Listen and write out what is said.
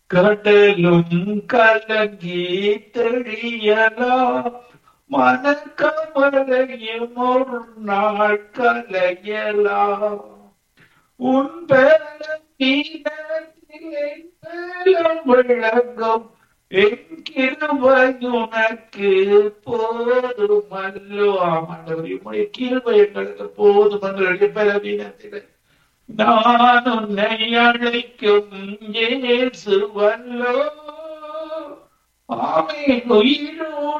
கடலும் கலங்கி தெளியலாம் மனக்கமலையும் ஒரு நாள் கலையலாம் உன் பலத்திலே மேலும் விளங்கும் என் கிருபை உனக்கு போதுமல்லோ ஆமாண்டவர் உம்முடைய கிருபை எங்களுக்கு போதும் எங்களுடைய பலவீனத்திலே நான் உன்னை அழைக்கும் இயேசுவல்லோ ஆமே உயிரோடு